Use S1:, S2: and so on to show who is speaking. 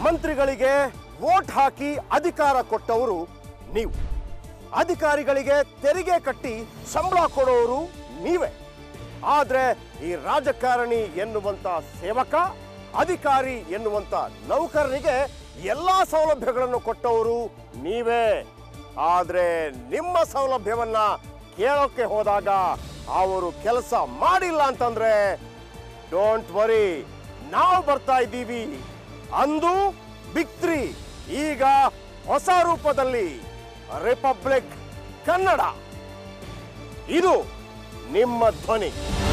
S1: ಮಂತ್ರಿಗಳಿಗೆ ವೋಟ್ ಹಾಕಿ ಅಧಿಕಾರ ಕೊಟ್ಟವರು ನೀವು ಅಧಿಕಾರಿಗಳಿಗೆ ತೆರಿಗೆ ಕಟ್ಟಿ ಸಂಬಳ ಕೊಡೋರು ನೀವೇ ಆದ್ರೆ ಈ ರಾಜಕಾರಣಿ ಎನ್ನುವಂತ ಸೇವಕ ಅಧಿಕಾರಿ ಎನ್ನುವಂತ ನೌಕರನಿಗೆ ಎಲ್ಲಾ ಸೌಲಭ್ಯಗಳನ್ನು ಕೊಟ್ಟವರು ನೀವೇ ಆದ್ರೆ ನಿಮ್ಮ ಸೌಲಭ್ಯವನ್ನ ಕೇಳೋಕೆ ಹೋದಾಗ ಅವರು ಕೆಲಸ ಮಾಡಿಲ್ಲ ಅಂತಂದ್ರೆ ಡೋಂಟ್ ವರಿ ನಾವು ಬರ್ತಾ ಇದ್ದೀವಿ ಅಂದು ಬಿಗ್ ತ್ರೀ ಈಗ ಹೊಸ ರೂಪದಲ್ಲಿ ರಿಪಬ್ಲಿಕ್ ಕನ್ನಡ ಇದು ನಿಮ್ಮ ಧ್ವನಿ